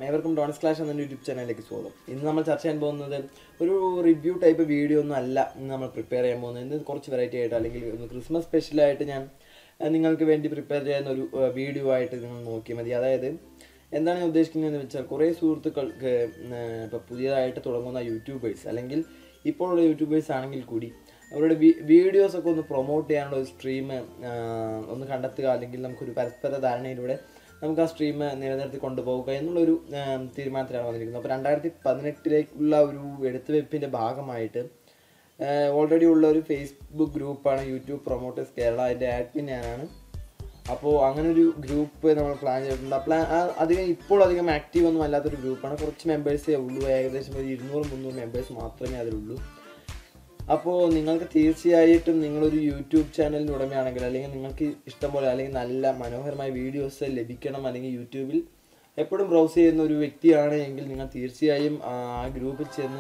ഏവർക്കും dawns clash എന്ന YouTube ചാനലിലേക്ക് സ്വാഗതം ഇന്ന് നമ്മൾ ചർച്ച ചെയ്യാൻ പോകുന്നത് ഒരു റിവ്യൂ ടൈപ്പ് വീഡിയോ ഒന്നും അല്ല ഇന്ന് നമ്മൾ പ്രിപ്പയർ ചെയ്യാൻ പോകുന്നത് ഇന്ന് കുറച്ച് വെറൈറ്റി ആയിട്ട് അല്ലെങ്കിൽ ഒന്ന് ക്രിസ്മസ് സ്പെഷ്യലായിട്ട് ഞാൻ അഹ് നിങ്ങൾക്ക് വേണ്ടി പ്രിപ്പയർ ചെയ്യുന്ന ഒരു വീഡിയോ ആയിട്ട് നിങ്ങൾ നോക്കിയാൽ മതി അതായത് എന്താണ് ഞാൻ ഉദ്ദേശിക്കുന്നതെന്ന് വെച്ചാൽ കുറേ സുഹൃത്തുക്കൾക്ക് ഇപ്പോൾ പുതിയതായിട്ട് തുടങ്ങുന്ന യൂട്യൂബേഴ്സ് അല്ലെങ്കിൽ ഇപ്പോഴുള്ള യൂട്യൂബേഴ്സ് ആണെങ്കിൽ കൂടി അവരുടെ വീഡിയോസ് ഒക്കെ ഒന്ന് പ്രൊമോട്ട് ചെയ്യാനുള്ള ഒരു സ്ട്രീം ഒന്ന് കണ്ടെത്തുക അല്ലെങ്കിൽ നമുക്കൊരു പരസ്പര ധാരണയിലൂടെ നമുക്ക് ആ സ്ട്രീം നിലനിർത്തി കൊണ്ടുപോകുക എന്നുള്ളൊരു ആം, തീരുമാനത്തിലാണ് വന്നിരിക്കുന്നത് അപ്പോൾ രണ്ടായിരത്തി പതിനെട്ടിലേക്കുള്ള ഒരു എടുത്തുവെപ്പിൻ്റെ ഭാഗമായിട്ട് ഓൾറെഡി ഉള്ള ഒരു ഫേസ്ബുക്ക് ഗ്രൂപ്പാണ് യൂട്യൂബ് പ്രൊമോട്ടേഴ്സ് കേരള അതിൻ്റെ ആഡ്മിൻ ഞാനാണ് അപ്പോൾ അങ്ങനെ ഒരു ഗ്രൂപ്പ് നമ്മൾ പ്ലാൻ ചെയ്തിട്ടുണ്ട് ആ പ്ലാൻ അധികം ഇപ്പോൾ അധികം ആക്റ്റീവ് ഒന്നും അല്ലാത്തൊരു ഗ്രൂപ്പാണ് കുറച്ച് മെമ്പേഴ്സേ ഉള്ളൂ ഏകദേശം ഒരു ഇരുന്നൂറ് മുന്നൂറ് മെമ്പേഴ്സ് മാത്രമേ അതിലുള്ളൂ അപ്പോൾ നിങ്ങൾക്ക് തീർച്ചയായിട്ടും നിങ്ങളൊരു യൂട്യൂബ് ചാനലിന് ഉടമയാണെങ്കിൽ അല്ലെങ്കിൽ നിങ്ങൾക്ക് ഇഷ്ടം പോലെ അല്ലെങ്കിൽ നല്ല മനോഹരമായ വീഡിയോസ് ലഭിക്കണം അല്ലെങ്കിൽ യൂട്യൂബിൽ എപ്പോഴും ബ്രൗസ് ചെയ്യുന്ന ഒരു വ്യക്തിയാണ് എങ്കിൽ നിങ്ങൾ തീർച്ചയായും ആ ഗ്രൂപ്പിൽ ചെന്ന്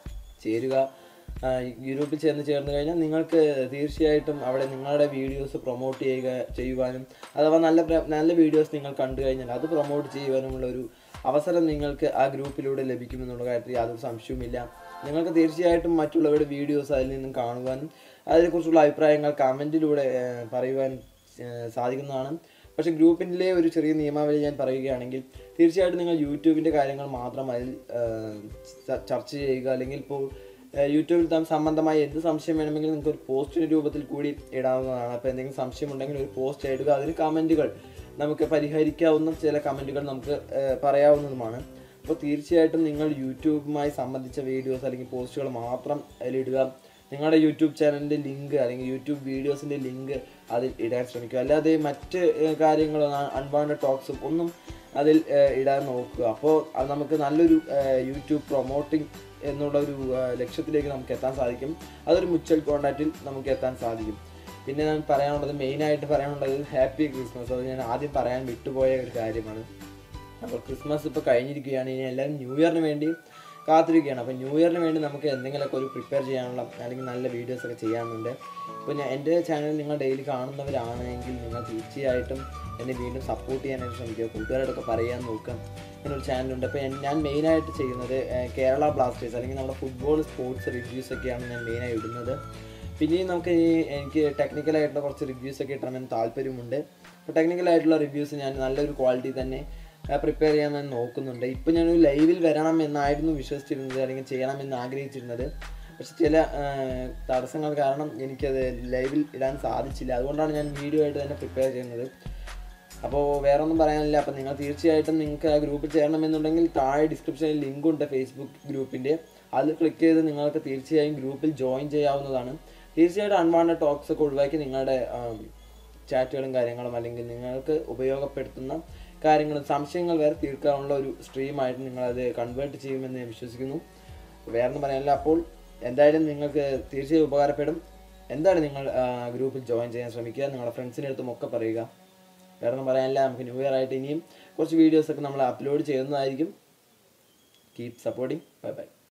ചേരുക ആ, ഈ ഗ്രൂപ്പിൽ ചെന്ന് ചേർന്ന് കഴിഞ്ഞാൽ നിങ്ങൾക്ക് തീർച്ചയായിട്ടും അവിടെ നിങ്ങളുടെ വീഡിയോസ് പ്രൊമോട്ട് ചെയ്യുക ചെയ്യുവാനും അഥവാ നല്ല പ്ര- നല്ല വീഡിയോസ് നിങ്ങൾ കണ്ടു കഴിഞ്ഞാൽ അത് പ്രൊമോട്ട് ചെയ്യുവാനുമുള്ള ഒരു അവസരം നിങ്ങൾക്ക് ആ ഗ്രൂപ്പിലൂടെ ലഭിക്കുമെന്നുള്ള കാര്യത്തിൽ യാതൊരു സംശയവുമില്ല നിങ്ങൾക്ക് തീർച്ചയായിട്ടും മറ്റുള്ളവരുടെ വീഡിയോസ് അതിൽ നിന്നും കാണുവാനും അതിനെക്കുറിച്ചുള്ള അഭിപ്രായങ്ങൾ കമൻറ്റിലൂടെ പറയുവാനും ഏഹ് സാധിക്കുന്നതാണ് പക്ഷേ ഗ്രൂപ്പിൻ്റെ ഒരു ചെറിയ നിയമാവലി ഞാൻ പറയുകയാണെങ്കിൽ തീർച്ചയായിട്ടും നിങ്ങൾ യൂട്യൂബിൻ്റെ കാര്യങ്ങൾ മാത്രം അതിൽ ഏഹ് ച- ചർച്ച ചെയ്യുക അല്ലെങ്കിൽ ഇപ്പോൾ ഏഹ് യൂട്യൂബിൽ താൻ സംബന്ധമായ എന്ത് സംശയം വേണമെങ്കിലും നിങ്ങൾക്ക് ഒരു പോസ്റ്റിൻ്റെ രൂപത്തിൽ കൂടി ഇടാവുന്നതാണ് അപ്പോൾ എന്തെങ്കിലും സംശയം ഉണ്ടെങ്കിൽ ഒരു പോസ്റ്റ് ഇടുക അതിന് കമൻറ്റുകൾ നമുക്ക് പരിഹരിക്കാവുന്ന ചില കമൻറ്റുകൾ നമുക്ക് ഏഹ് പറയാവുന്നതുമാണ് അപ്പോൾ തീർച്ചയായിട്ടും നിങ്ങൾ യൂട്യൂബുമായി സംബന്ധിച്ച വീഡിയോസ് അല്ലെങ്കിൽ പോസ്റ്റുകൾ മാത്രം അതിലിടുക നിങ്ങളുടെ യൂട്യൂബ് ചാനലിൻ്റെ ലിങ്ക് അല്ലെങ്കിൽ യൂട്യൂബ് വീഡിയോസിൻ്റെ ലിങ്ക് അതിൽ ഇടാൻ ശ്രമിക്കുക അല്ലാതെ മറ്റ് ഏഹ്, കാര്യങ്ങളും അൺവാണ്ടഡ് ടോക്സും ഒന്നും അതിൽ ഏഹ്, ഇടാൻ നോക്കുക അപ്പോൾ അത് നമുക്ക് നല്ലൊരു ഏഹ്, യൂട്യൂബ് പ്രൊമോട്ടിംഗ് എന്നുള്ള ഒരു ഏഹ്, ലക്ഷ്യത്തിലേക്ക് നമുക്ക് എത്താൻ സാധിക്കും അതൊരു മുച്ചൽ കോണ്ടാക്റ്റിൽ നമുക്ക് എത്താൻ സാധിക്കും പിന്നെ ഞാൻ പറയാനുള്ളത് മെയിനായിട്ട് പറയാനുള്ളത് ഹാപ്പി ക്രിസ്മസ് അത് ഞാൻ ആദ്യം പറയാൻ വിട്ടുപോയ ഒരു കാര്യമാണ് അപ്പോൾ ക്രിസ്മസ് ഇപ്പോൾ കഴിഞ്ഞിരിക്കുകയാണ് ഇനി എല്ലാവരും ന്യൂ ഇയറിന് വേണ്ടി കാത്തിരിക്കുകയാണ് അപ്പോൾ ന്യൂ ഇയറിന് വേണ്ടി നമുക്ക് എന്തെങ്കിലുമൊക്കെ ഒരു പ്രിപ്പയർ ചെയ്യാനുള്ള അല്ലെങ്കിൽ നല്ല വീഡിയോസ് ഒക്കെ ചെയ്യാനുണ്ട് ഇപ്പോൾ ഞാൻ എൻ്റെ ചാനൽ നിങ്ങൾ ഡെയിലി കാണുന്നവരാണെങ്കിൽ നിങ്ങൾ തീർച്ചയായിട്ടും എന്നെ വീണ്ടും സപ്പോർട്ട് ചെയ്യാനായിട്ട് ശ്രമിക്കുക കൂട്ടുകാരോടൊക്കെ പറയാൻ നോക്കുക ഇങ്ങനൊരു ചാനലുണ്ട് അപ്പോൾ എൻ- ഞാൻ മെയിനായിട്ട് ചെയ്യുന്നത് ഏഹ്, കേരള ബ്ലാസ്റ്റേഴ്സ് അല്ലെങ്കിൽ നമ്മുടെ ഫുട്ബോൾ സ്പോർട്സ് റിവ്യൂസ് ഒക്കെയാണ് ഞാൻ മെയിനായി ഇടുന്നത് പിന്നെയും നമുക്ക് ഈ എനിക്ക് ടെക്നിക്കലായിട്ടുള്ള കുറച്ച് റിവ്യൂസ് ഒക്കെ ഇടണമെന്ന് താല്പര്യമുണ്ട് അപ്പോൾ ടെക്നിക്കലായിട്ടുള്ള റിവ്യൂസ് ഞാൻ നല്ലൊരു ക്വാളിറ്റി തന്നെ പ്രിപ്പയർ ചെയ്യാൻ ഞാൻ നോക്കുന്നുണ്ട് ഇപ്പം ഞാനൊരു ലൈവിൽ വരണം എന്നായിരുന്നു വിശ്വസിച്ചിരുന്നത് അല്ലെങ്കിൽ ചെയ്യണമെന്ന് ആഗ്രഹിച്ചിരുന്നത് പക്ഷെ ചില ആ, തടസ്സങ്ങൾ കാരണം എനിക്കത് ലൈവിൽ ഇടാൻ സാധിച്ചില്ല അതുകൊണ്ടാണ് ഞാൻ വീഡിയോ ആയിട്ട് തന്നെ പ്രിപ്പയർ ചെയ്യുന്നത് അപ്പോൾ വേറെ ഒന്നും പറയാനില്ല അപ്പോൾ നിങ്ങൾ തീർച്ചയായിട്ടും നിങ്ങൾക്ക് ആ ഗ്രൂപ്പിൽ ചേരണമെന്നുണ്ടെങ്കിൽ താഴെ ഡിസ്ക്രിപ്ഷനിൽ ലിങ്ക് ഉണ്ട് ഫേസ്ബുക്ക് ഗ്രൂപ്പിൻ്റെ അത് ക്ലിക്ക് ചെയ്ത് നിങ്ങൾക്ക് തീർച്ചയായും ഗ്രൂപ്പിൽ ജോയിൻ ചെയ്യാവുന്നതാണ് തീർച്ചയായിട്ടും അൺവാണ്ടഡ് ടോക്സ് ഒക്കെ ഒഴിവാക്കി നിങ്ങളുടെ ചാറ്റുകളും കാര്യങ്ങളും അല്ലെങ്കിൽ നിങ്ങൾക്ക് ഉപയോഗപ്പെടുത്തുന്ന കാര്യങ്ങളും സംശയങ്ങൾ വരെ തീർക്കാനുള്ള ഒരു സ്ട്രീമായിട്ട് നിങ്ങളത് കൺവേർട്ട് ചെയ്യുമെന്ന് ഞാൻ വിശ്വസിക്കുന്നു വേറെ ഒന്നും പറയാനില്ല അപ്പോൾ എന്തായാലും നിങ്ങൾക്ക് തീർച്ചയായും ഉപകാരപ്പെടും എന്തായാലും നിങ്ങൾ ഗ്രൂപ്പിൽ ജോയിൻ ചെയ്യാൻ ശ്രമിക്കുക നിങ്ങളുടെ ഫ്രണ്ട്സിൻ്റെ അടുത്തും ഒക്കെ പറയുക വേറെ ഒന്നും പറയാനില്ല നമുക്ക് ന്യൂ ഇയർ ആയിട്ട് ഇനിയും കുറച്ച് വീഡിയോസൊക്കെ നമ്മൾ അപ്ലോഡ് ചെയ്യുന്നതായിരിക്കും കീപ് സപ്പോർട്ടിങ് ബൈ ബൈ